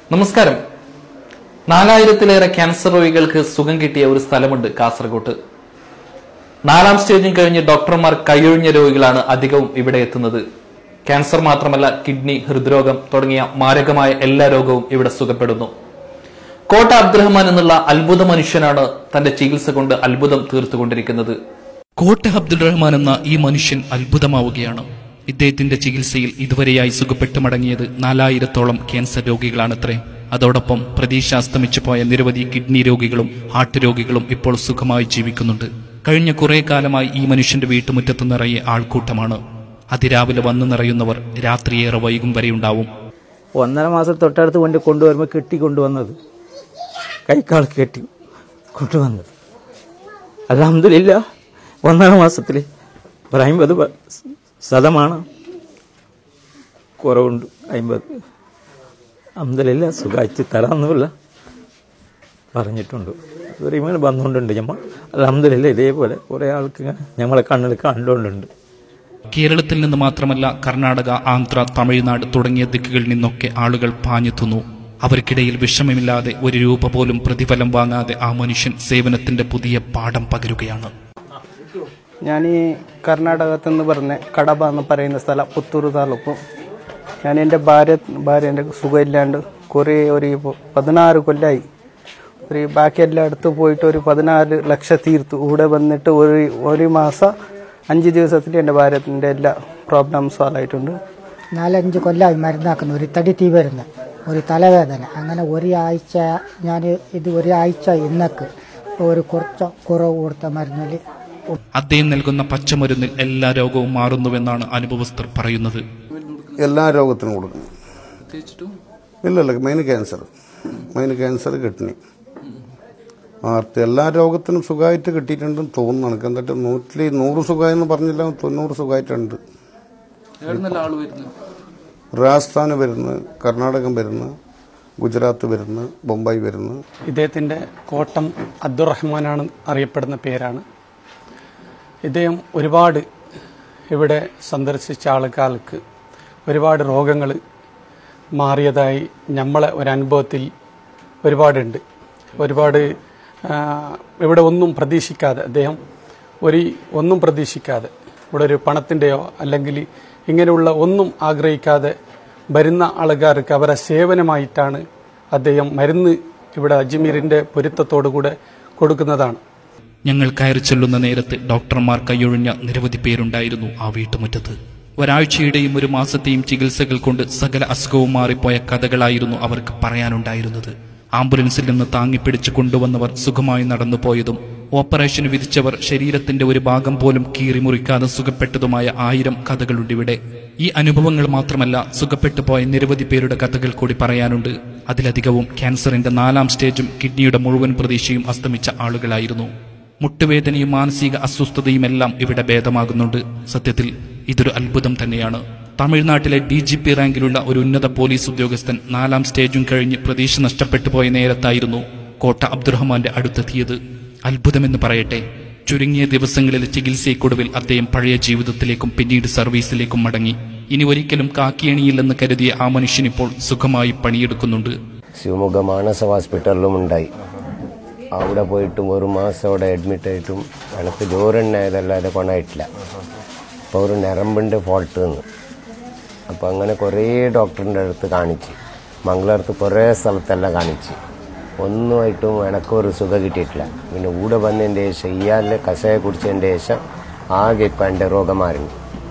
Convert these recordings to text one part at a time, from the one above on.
നമസ്കാരം നാലായിരത്തിലേറെ ക്യാൻസർ രോഗികൾക്ക് സുഖം കിട്ടിയ ഒരു സ്ഥലമുണ്ട് കാസർഗോട്ട് നാലാം സ്റ്റേജും കഴിഞ്ഞ് ഡോക്ടർമാർ കൈയൊഴിഞ്ഞ രോഗികളാണ് അധികവും ഇവിടെ എത്തുന്നത് ക്യാൻസർ മാത്രമല്ല കിഡ്നി ഹൃദ്രോഗം തുടങ്ങിയ മാരകമായ എല്ലാ രോഗവും ഇവിടെ സുഖപ്പെടുന്നു കോട്ട അബ്ദുറഹ്മാൻ എന്നുള്ള അത്ഭുത മനുഷ്യനാണ് തന്റെ ചികിത്സ കൊണ്ട് അത്ഭുതം തീർത്തുകൊണ്ടിരിക്കുന്നത് കോട്ട അബ്ദുൾ റഹ്മാൻ എന്ന ഈ മനുഷ്യൻ അത്ഭുതമാവുകയാണ് ഇദ്ദേഹത്തിന്റെ ചികിത്സയിൽ ഇതുവരെയായി സുഖപ്പെട്ടു മടങ്ങിയത് നാലായിരത്തോളം ക്യാൻസർ രോഗികളാണത്രേ അതോടൊപ്പം പ്രതീക്ഷ അസ്തമിച്ചു പോയ നിരവധി കിഡ്നി രോഗികളും ഹാർട്ട് രോഗികളും ഇപ്പോൾ സുഖമായി ജീവിക്കുന്നുണ്ട് കഴിഞ്ഞ കുറെ കാലമായി ഈ മനുഷ്യന്റെ വീട്ടുമുറ്റത്ത് നിറയെ ആൾക്കൂട്ടമാണ് അതിരാവിലെ വന്നു നിറയുന്നവർ രാത്രിയേറെ വൈകും വരെയുണ്ടാവും ഒന്നര മാസം തൊട്ടടുത്ത് കൊണ്ട് കൊണ്ടുവരുമ്പോൾ കെട്ടി കൊണ്ടുവന്നത് കൈക്കാൾ കെട്ടി കൊണ്ടുവന്നത് അലഹമില്ല ഒന്നര മാസത്തിൽ ഒരു അമ്പത് പ- ശതമാനം കുറവുണ്ട് അമ്പത് അഹമ്മദില്ല സുഖമായിട്ട് തരാമെന്നില്ല പറഞ്ഞിട്ടുണ്ട് ഒരു ഇങ്ങനെ വന്നുകൊണ്ടുണ്ട് ഞമ്മ അലഹമില്ല ഇതേപോലെ കുറേ ആൾക്ക് ഇങ്ങനെ ഞമ്മളെ കണ്ണിൽ കണ്ടുകൊണ്ടുണ്ട് കേരളത്തിൽ നിന്ന് മാത്രമല്ല കർണാടക ആന്ധ്ര തമിഴ്നാട് തുടങ്ങിയ ദിക്കുകളിൽ നിന്നൊക്കെ ആളുകൾ പാഞ്ഞെത്തുന്നു അവർക്കിടയിൽ വിഷമമില്ലാതെ ഒരു രൂപ പോലും പ്രതിഫലം വാങ്ങാതെ ആ മനുഷ്യൻ സേവനത്തിന്റെ പുതിയ പാഠം പകരുകയാണ് ഞാൻ ഈ കർണാടകത്തിൽ പറഞ്ഞ കടബ എന്ന് പറയുന്ന സ്ഥലം പുത്തൂർ താലൂക്ക് ഞാൻ എൻ്റെ ഭാര്യ ഭാര്യൻ്റെ സുഖമില്ലാണ്ട് കുറേ ഒരു പ- പതിനാറ് കൊല്ലമായി ഒരു ബാക്കി എല്ലായിടത്തും പോയിട്ട് ഒരു പതിനാല് ലക്ഷം തീർത്തു ഇവിടെ വന്നിട്ട് ഒരു ഒരു മാസം അഞ്ച് ദിവസത്തിൽ എൻ്റെ ഭാര്യത്തിൻ്റെ എല്ലാ പ്രോബ്ലം സോൾവ് ആയിട്ടുണ്ട് നാലഞ്ച് കൊല്ലമായി മരുന്നാക്കുന്നു ഒരു തടി തീ വരുന്ന ഒരു തലവേദന അങ്ങനെ ഒരാഴ്ച ഞാൻ ഇത് ഒരാഴ്ച ഇന്നക്ക് ഒരു കുറച്ച് കുറവ് കൊടുത്ത മരുന്നിൽ അദ്ദേഹം നൽകുന്ന പച്ചമരുന്നിൽ എല്ലാ രോഗവും മാറുന്നുവെന്നാണ് അനുഭവസ്ഥർ പറയുന്നത് എല്ലാ രോഗത്തിനും കൊടുക്കും ഇല്ലല്ല main cancer main cancer kidney ആർത്ത് എല്ലാ രോഗത്തിനും സുഖമായിട്ട് കിട്ടിയിട്ടുണ്ടെന്ന് തോന്നുന്നു എനിക്ക് എന്നിട്ട് നൂറ്റിൽ നൂറ് സുഖമായെന്ന് പറഞ്ഞില്ല തൊണ്ണൂറ് സുഖമായിട്ടുണ്ട് രാജസ്ഥാന് വരുന്നു കർണാടകം വരുന്നു ഗുജറാത്ത് വരുന്നു ബൊംബായി വരുന്നു ഇദ്ദേഹത്തിൻ്റെ കോട്ടം അബ്ദുറഹ്മാനാണ് അറിയപ്പെടുന്ന പേരാണ് ഇദ്ദേഹം ഒരുപാട് ഇവിടെ സന്ദർശിച്ച ആൾക്കാർക്ക് ഒരുപാട് രോഗങ്ങൾ മാറിയതായി നമ്മളെ ഒരനുഭവത്തിൽ ഒരുപാടുണ്ട് ഒരുപാട് ആ, ഇവിടെ ഒന്നും പ്രതീക്ഷിക്കാതെ അദ്ദേഹം ഒരു ഒന്നും പ്രതീക്ഷിക്കാതെ ഇവിടെ ഒരു പണത്തിൻ്റെയോ അല്ലെങ്കിൽ ഇങ്ങനെയുള്ള ഒന്നും ആഗ്രഹിക്കാതെ വരുന്ന ആൾക്കാർക്ക് അവരെ സേവനമായിട്ടാണ് അദ്ദേഹം മരുന്ന് ഇവിടെ അജ്മീറിൻ്റെ പൊരുത്തത്തോടുകൂടെ കൊടുക്കുന്നതാണ് ഞങ്ങൾ കയറി ചെല്ലുന്ന നേരത്ത് ഡോക്ടർമാർ കൈയൊഴിഞ്ഞ നിരവധി പേരുണ്ടായിരുന്നു ആ വീട്ടുമുറ്റത്ത് ഒരാഴ്ചയുടെയും ഒരു മാസത്തെയും ചികിത്സകൾ കൊണ്ട് സകല അസുഖവും മാറിപ്പോയ കഥകളായിരുന്നു അവർക്ക് പറയാനുണ്ടായിരുന്നത് ആംബുലൻസിൽ നിന്ന് താങ്ങിപ്പിടിച്ച് കൊണ്ടുവന്നവർ സുഖമായി നടന്നുപോയതും ഓപ്പറേഷന് വിധിച്ചവർ ശരീരത്തിന്റെ ഒരു ഭാഗം പോലും കീറിമുറിക്കാതെ സുഖപ്പെട്ടതുമായ ആയിരം കഥകളുണ്ട് ഇവിടെ ഈ അനുഭവങ്ങൾ മാത്രമല്ല സുഖപ്പെട്ടു പോയ നിരവധി പേരുടെ കഥകൾ കൂടി പറയാനുണ്ട് അതിലധികവും ക്യാൻസറിന്റെ നാലാം സ്റ്റേജും കിഡ്നിയുടെ മുഴുവൻ പ്രതീക്ഷയും അസ്തമിച്ച ആളുകളായിരുന്നു മുട്ടുവേദനയും മാനസിക അസ്വസ്ഥതയും എല്ലാം ഇവിടെ ഭേദമാകുന്നുണ്ട് സത്യത്തിൽ ഇതൊരു അത്ഭുതം തന്നെയാണ് തമിഴ്നാട്ടിലെ ഡി ജി പി റാങ്കിലുള്ള ഒരു ഉന്നത പോലീസ് ഉദ്യോഗസ്ഥൻ നാലാം സ്റ്റേജും കഴിഞ്ഞ് പ്രതീക്ഷ നഷ്ടപ്പെട്ടു പോയ നേരത്തായിരുന്നു കോട്ട അബ്ദുറഹ്മാന്റെ അടുത്തെത്തിയത് അത്ഭുതമെന്ന് പറയട്ടെ ചുരുങ്ങിയ ദിവസങ്ങളിലെ ചികിത്സയ്ക്കൊടുവിൽ അദ്ദേഹം പഴയ ജീവിതത്തിലേക്കും പിന്നീട് സർവീസിലേക്കും മടങ്ങി ഇനി ഒരിക്കലും കാക്കിയണിയില്ലെന്ന് കരുതിയ ആ മനുഷ്യനിപ്പോൾ സുഖമായി പണിയെടുക്കുന്നുണ്ട് ശിവമൊഗ്ഗ മാനസ ഹോസ്പിറ്റലിലും ഉണ്ടായി അവിടെ പോയിട്ടും ഒരു മാസം അവിടെ അഡ്മിറ്റ് ആയിട്ടും എനിക്ക് ജോറെണ്ണായതല്ലാതെ കൊണായിട്ടില്ല അപ്പോൾ ഒരു ഞരമ്പിൻ്റെ ഫോൾട്ട് നിന്ന് അപ്പോൾ അങ്ങനെ കുറേ ഡോക്ടറിൻ്റെ അടുത്ത് കാണിച്ച് മംഗളൂർത്ത് കുറേ സ്ഥലത്തെല്ലാം കാണിച്ച് ഒന്നുമായിട്ടും എനക്കൊരു സുഖം കിട്ടിയിട്ടില്ല പിന്നെ കൂടെ വന്നതിൻ്റെ ശേഷം ഇയാളിലെ കഷായ കുടിച്ചതിൻ്റെ ശേഷം ആകെ ഇപ്പം എൻ്റെ രോഗം മാറി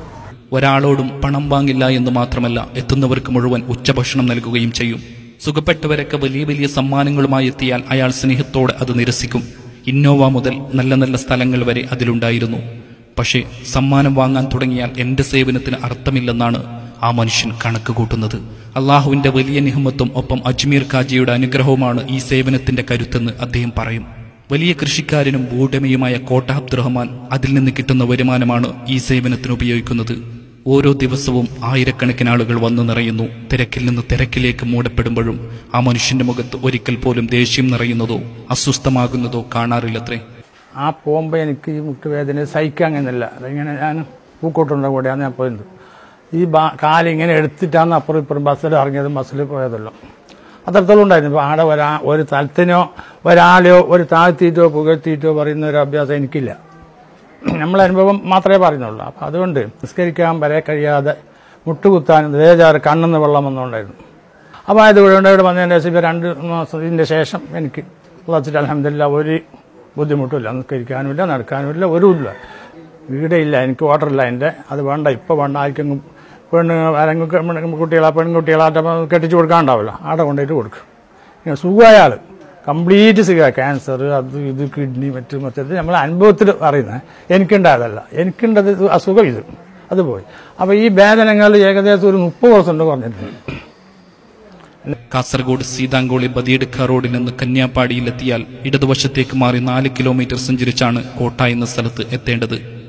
ഒരാളോടും പണം വാങ്ങില്ല എന്ന് മാത്രമല്ല എത്തുന്നവർക്ക് മുഴുവൻ ഉച്ചഭക്ഷണം നൽകുകയും ചെയ്യും സുഖപ്പെട്ടവരൊക്കെ വലിയ വലിയ സമ്മാനങ്ങളുമായി എത്തിയാൽ അയാൾ സ്നേഹത്തോടെ അത് നിരസിക്കും ഇന്നോവ മുതൽ നല്ല നല്ല സ്ഥലങ്ങൾ വരെ അതിലുണ്ടായിരുന്നു പക്ഷേ സമ്മാനം വാങ്ങാൻ തുടങ്ങിയാൽ എന്റെ സേവനത്തിന് അർത്ഥമില്ലെന്നാണ് ആ മനുഷ്യൻ കണക്ക് കൂട്ടുന്നത് അള്ളാഹുവിന്റെ വലിയ നിഹമത്തും ഒപ്പം അജ്മീർ കാജിയുടെ അനുഗ്രഹവുമാണ് ഈ സേവനത്തിന്റെ കരുത്തെന്ന് അദ്ദേഹം പറയും വലിയ കൃഷിക്കാരനും ഭൂടമയുമായ കോട്ട അബ്ദുറഹ്മാൻ അതിൽ നിന്ന് കിട്ടുന്ന വരുമാനമാണ് ഈ സേവനത്തിന് ഉപയോഗിക്കുന്നത് ഓരോ ദിവസവും ആയിരക്കണക്കിന് ആളുകൾ വന്നു നിറയുന്നു തിരക്കിൽ നിന്ന് തിരക്കിലേക്ക് മൂടപ്പെടുമ്പോഴും ആ മനുഷ്യന്റെ മുഖത്ത് ഒരിക്കൽ പോലും ദേഷ്യം നിറയുന്നതോ അസ്വസ്ഥമാകുന്നതോ കാണാറില്ലത്രേ ആ പോകുമ്പോൾ എനിക്ക് ഈ മുട്ടുവേദന സഹിക്കാൻ കഴിയുന്നില്ല അതിങ്ങനെ ഞാൻ പൂക്കോട്ടുണ്ട കൂടെയാണ് ഞാൻ പോയത് ഈ ബാ കാലിങ്ങനെ എടുത്തിട്ടാണ് അപ്പുറം ഇപ്പുറം ബസ്സിൽ ഇറങ്ങിയത് ബസ്സിൽ പോയതല്ലോ അത്രത്തോളം ഉണ്ടായിരുന്നു ഇപ്പോൾ ആടെ ഒരാ ഒരു സ്ഥലത്തിനോ ഒരാളെയോ ഒരു താഴ്ത്തിയിട്ടോ പുകഴ്ത്തിയിട്ടോ പറയുന്ന ഒരു അഭ്യാസം എനിക്കില്ല നമ്മളെ അനുഭവം മാത്രമേ പറയുന്നുള്ളൂ അപ്പം അതുകൊണ്ട് നിസ്കരിക്കാൻ വരെ കഴിയാതെ മുട്ടുകുത്താനും ദേജാറ് കണ്ണെന്ന് വെള്ളം വന്നുകൊണ്ടായിരുന്നു അപ്പോൾ അത് ഇവിടെ ഇവിടെ വന്നതിന് ശേഷം ഇപ്പോൾ രണ്ട് മാസത്തിൻ്റെ ശേഷം എനിക്ക് വച്ചിട്ട് അലഹമില്ല ഒരു ബുദ്ധിമുട്ടില്ല നിസ്കരിക്കാനുമില്ല നടക്കാനുമില്ല ഒരുമില്ല വീടേ എനിക്ക് ഓർഡറില്ല എൻ്റെ അത് വേണ്ട ഇപ്പോൾ വേണ്ട ആർക്കെങ്കിലും പെണ്ണ് ആരെങ്കിലും കുട്ടികളാ പെൺകുട്ടികളായിട്ട് കെട്ടിച്ചു കൊടുക്കാനുണ്ടാവില്ല ആടെ കൊണ്ടുപോയിട്ട് കൊടുക്കും ഇങ്ങനെ സുഖമായ ആൾ കംപ്ലീറ്റ് സുഖ ക്യാൻസർ അത് ഇത് കിഡ്നി മറ്റു മറ്റത് നമ്മൾ അനുഭവത്തിൽ അറിയുന്നത് എനിക്കുണ്ടായതല്ല എനിക്കുണ്ടത് ഇത് അസുഖം ഇത് അത് പോയി അപ്പോൾ ഈ വേദനകൾ ഏകദേശം ഒരു മുപ്പത് പെർസെന്റ് കുറഞ്ഞിട്ടുണ്ട് കാസർഗോഡ് സീതാങ്കോളി ബദിയെടുക്ക റോഡിൽ നിന്ന് കന്യാപ്പാടിയിലെത്തിയാൽ ഇടതുവശത്തേക്ക് മാറി നാല് കിലോമീറ്റർ സഞ്ചരിച്ചാണ് കോട്ട എന്ന സ്ഥലത്ത് എത്തേണ്ടത്